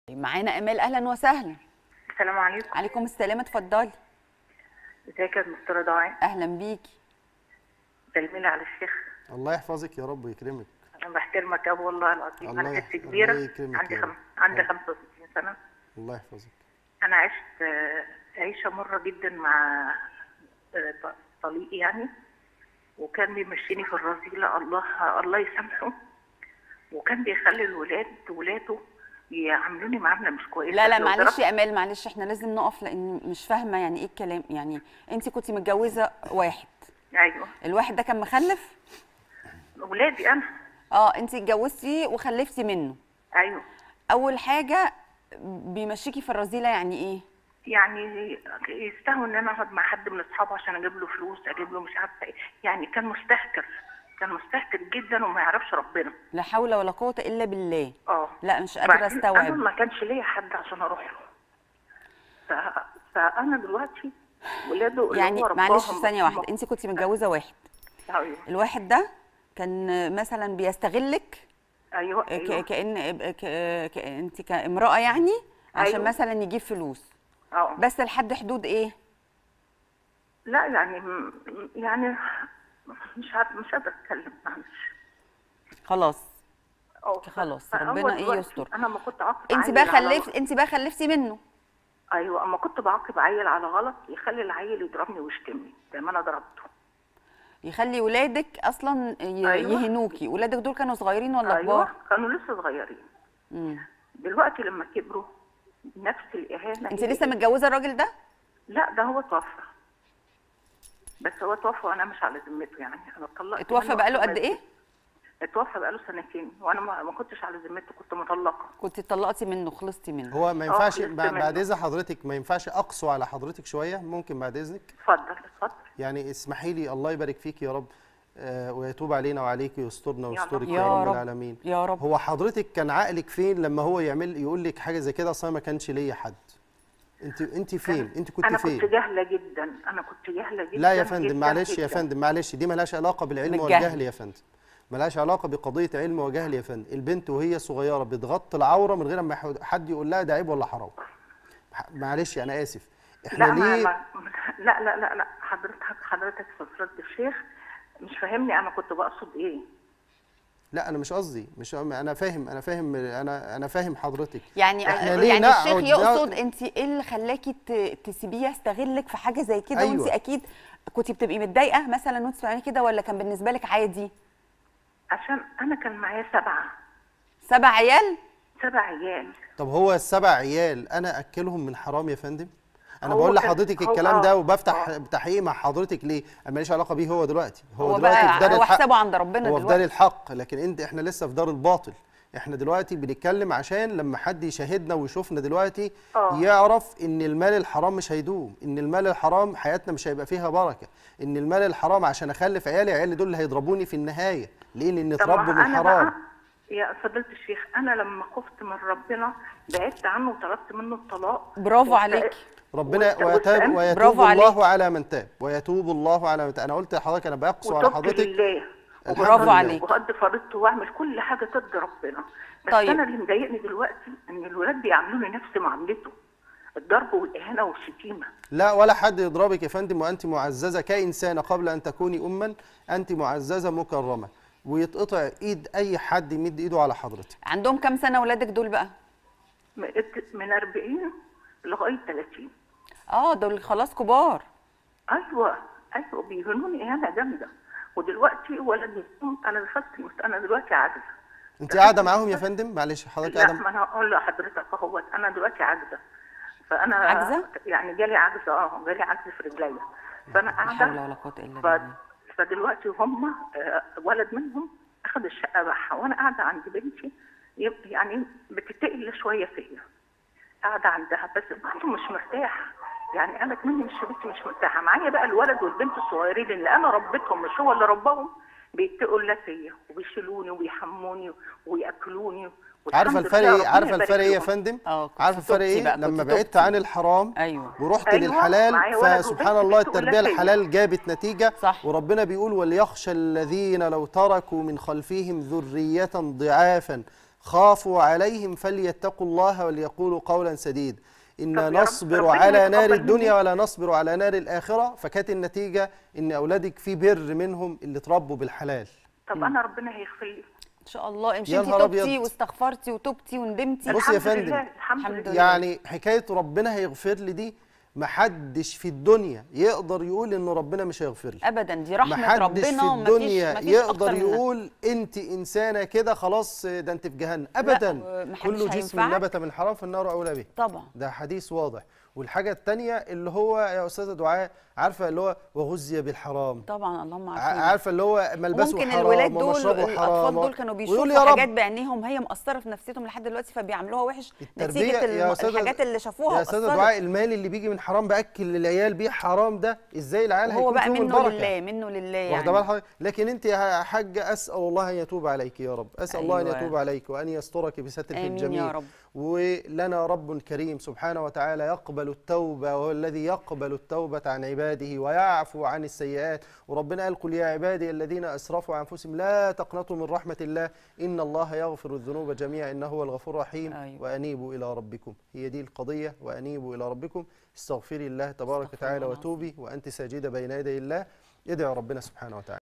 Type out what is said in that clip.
معانا امال اهلا وسهلا السلام عليكم عليكم السلام اتفضلي ازيك يا دكتوره دعاء اهلا بيكي سلمي على الشيخ الله يحفظك يا رب ويكرمك انا بحترمك قوي والله العظيم الله انا يح- ست الله كبيره يكرمك عندي يا خم... رب. عندي رب. 65 سنه الله يحفظك انا عشت آه، عيشه مره جدا مع آه، ط- طليقي يعني وكان بيمشيني في الرذيله الله الله يسامحه وكان بيخلي الولاد ولاده يعاملوني معامله مش كويسه لا لا لو معلش ضربت- يا امال معلش احنا لازم نقف لان مش فاهمه يعني ايه الكلام يعني انت كنت متجوزه واحد ايوه الواحد ده كان مخلف ولادي انا اه انت اتجوزتي وخلفتي منه ايوه اول حاجه بيمشيكي في الرذيله يعني ايه يعني يستهوى ان انا اقعد مع حد من اصحابه عشان اجيب له فلوس اجيب له مش عارفه ايه يعني كان مستهتر كان مستهتر جدا وما يعرفش ربنا لا حول ولا قوه الا بالله اه لا مش قادره وبعدين انا استوعب ما كانش ليا حد عشان اروح له ف... فانا دلوقتي ولاده اللي يعني هو معلش رباهم- ثانيه واحده انت كنت متجوزه واحد ايوه الواحد ده كان مثلا بيستغلك ايوه ك- ايوه كأن ك... ك... انت كامرأة يعني عشان أيوة. مثلا يجيب فلوس اه بس لحد حدود ايه لا يعني يعني مش عارف مش قادره اتكلم معلش خلاص اه خلاص، فهو ربنا إيه دلوقتي يستر. انا ما كنت عاقب انت عيل بقى على- خلفت انت بقى خلفتي منه ايوه اما كنت بعاقب عيل على غلط يخلي العيل يضربني ويشتمني زي ما انا ضربته يخلي ولادك اصلا ي... أيوة. يهنوكي ولادك دول كانوا صغيرين ولا ايوه كبار كانوا لسه صغيرين مم. دلوقتي لما كبروا نفس الاهانه انت هي لسه هي. متجوزه الراجل ده لا ده هو توفى بس هو توفى وانا مش على ذمته يعني انا اتطلقت اتوفى منه بقاله عشان قد ما- ايه اتوفى بقاله سنتين وانا ما, ما كنتش على ذمته كنت مطلقه كنت اتطلقتي منه خلصتي منه هو ما ينفعش خلصت بع- منه. بعد اذن حضرتك ما ينفعش اقسو على حضرتك شويه ممكن بعد اذنك اتفضل اتفضل يعني اسمحي لي الله يبارك فيك يا رب آه، ويتوب علينا وعليك ويسترنا ويسترك يا يا رب رب. العالمين يا رب. هو حضرتك كان عقلك فين لما هو يعمل يقول لك حاجه زي كده اصلا ما كانش ليا حد انت انت فين انت كنت انا فين كنت جاهله جدا انا كنت جاهله جدا لا يا جداً فندم معلش يا جداً. فندم معلش دي ملهاش علاقه بالعلم بالجهل. والجهل يا فندم ملهاش علاقه بقضيه علم وجهل يا فندم البنت وهي صغيره بتغطي العوره من غير ما يحد- حد يقول لها ده عيب ولا حرام ح- معلش انا اسف احنا لا ما ليه ما لا لا لا لا حضرتك حضرتك في فضيله الشيخ مش فاهمني انا كنت بقصد ايه لا انا مش قصدي مش انا فاهم انا فاهم انا انا فاهم حضرتك يعني إحنا ليه يعني الشيخ نقعد يقصد نقعد- انت ايه اللي خلاكي ت- تسيبيه يستغلك في حاجه زي كده أيوة. وانت اكيد كنت بتبقي متضايقه مثلا وانت بتعملي كده ولا كان بالنسبه لك عادي عشان انا كان معايا سبعه سبع عيال سبع عيال طب هو السبع عيال انا اكلهم من حرام يا فندم انا هو بقول كان- لحضرتك هو- الكلام آه، ده وبفتح آه. تحقيق مع حضرتك ليه انا ماليش علاقه بيه هو دلوقتي هو دلوقتي بقى- في دار هو الحق. حسابه عند ربنا هو في دلوقتي. دار الحق لكن انت احنا لسه في دار الباطل احنا دلوقتي بنتكلم عشان لما حد يشاهدنا ويشوفنا دلوقتي آه. يعرف ان المال الحرام مش هيدوم ان المال الحرام حياتنا مش هيبقى فيها بركه ان المال الحرام عشان اخلف عيالي عيالي دول اللي هيضربوني في النهايه ليه لان طب ما اتربوا من أنا حرام بقى يا فضيلة الشيخ أنا لما خفت من ربنا بعدت عنه وطلبت منه الطلاق برافو واست- عليكي. ربنا واست- ويتاب واستأمت- ويتوب برافو الله عليك. على من تاب ويتوب الله على من تاب انا قلت لحضرتك انا بقسو على وتبت حضرتك لله الحمد برافو لله. عليك. وقد فرضته واعمل كل حاجه ترضي ربنا بس طيب. انا اللي مضايقني دلوقتي ان الولاد بيعاملوني نفس معاملته الضرب والاهانه والشتيمه لا ولا حد يضربك يا فندم وانت معززه كانسانه قبل ان تكوني اما انت معززه مكرمه ويتقطع ايد اي حد يمد ايده على حضرتك عندهم كام سنه ولادك دول بقى من من 40 لغايه 30 اه دول خلاص كبار ايوه ايوه بيهنوني اهانه جامده ودلوقتي ولد يقوم انا دخلت المست... انا دلوقتي عاجزه انت قاعده معاهم يا فندم معلش حضرتك لا قاعده ما انا هقول لحضرتك اهوت انا دلوقتي عاجزه فانا عاجزة؟ يعني جالي عجز اه جالي عجز في رجليا فانا لا حول ولا قاعده قوه الا ف... بالله فدلوقتي هم آه، ولد منهم اخذ الشقه باعها وانا قاعده عند بنتي يب- يعني بتتقل شويه فيا قاعده عندها بس برضه مش مرتاحه يعني انا كمني مش بنتي مش مرتاحه معايا بقى الولد والبنت الصغيرين اللي انا ربيتهم مش هو اللي رباهم بيتقوا الله فيا وبيشيلوني وبيحموني وياكلوني عارفه والحمد الفرق لله ايه ربنا عارفه يبارك الفرق ايه يا لهم. فندم اه كنت عارفه الفرق تبتي ايه بقى، لما كنت بعدت تبتي. عن الحرام ايوه ورحت أيوة، للحلال معايا ولد فسبحان وبنت الله بتقول التربيه لا الحلال جابت نتيجه صح. وربنا بيقول وليخشى الذين لو تركوا من خلفهم ذريه ضعافا خافوا عليهم فليتقوا الله وليقولوا قولا سديد إنا طب يا رب- نصبر ربنا على نار يتقبل الدنيا مني. ولا نصبر على نار الآخرة فكانت النتيجة إن أولادك في بر منهم اللي اتربوا بالحلال طب انا ربنا هيغفر لي ان شاء الله امشي يا انت نهار توبتي أبيض. واستغفرتي وتوبتي وندمتي بصي يا الحمد فندم. لله الحمد الحمد لله لله. يعني حكاية ربنا هيغفر لي دي محدش في الدنيا يقدر يقول إنه ربنا مش هيغفر لي ابدا دي رحمه محدش ربنا في ومفيش الدنيا مفيش يقدر أكتر منها. يقول انت انسانه كده خلاص ده انت في جهنم ابدا ومحدش كل جسم هينفعك. نبت من حرام فالنار اولى به طبعا ده حديث واضح والحاجه الثانيه اللي هو يا استاذه دعاء عارفه اللي هو وغذي بالحرام طبعا اللهم ع- عارفين عارفه اللي هو ملبسه ممكن حرام الولاد دول ومشربه الاطفال حرام دول كانوا ويقول بيشوفوا يا حاجات رب بعينيهم هي مأثره في نفسيتهم لحد دلوقتي فبيعملوها وحش التربيه نتيجه يا الم... أستاذة- الحاجات اللي شافوها يا استاذه وأثرت. دعاء المال اللي بيجي من حرام باكل العيال بيه حرام ده ازاي العيال هو هيكون بقى فيهم منه البركه لله منه لله واخده بال يعني حضرتك لكن انت يا حاجه اسال الله ان يتوب عليك يا رب اسال الله ان أيوة. يتوب عليك وان يسترك بستره آمين الجميع يا رب. ولنا رب كريم سبحانه وتعالى يقبل التوبه وهو الذي يقبل التوبه عن عباده ويعفو عن السيئات وربنا قال قل يا عبادي الذين اسرفوا على انفسهم لا تقنطوا من رحمه الله ان الله يغفر الذنوب جميعا انه هو الغفور الرحيم أيوة. وانيبوا الى ربكم هي دي القضيه وانيبوا الى ربكم استغفري الله تبارك استغفر وتعالى الله العظيم. وتوبي وانت ساجده بين يدي الله ادعي ربنا سبحانه وتعالى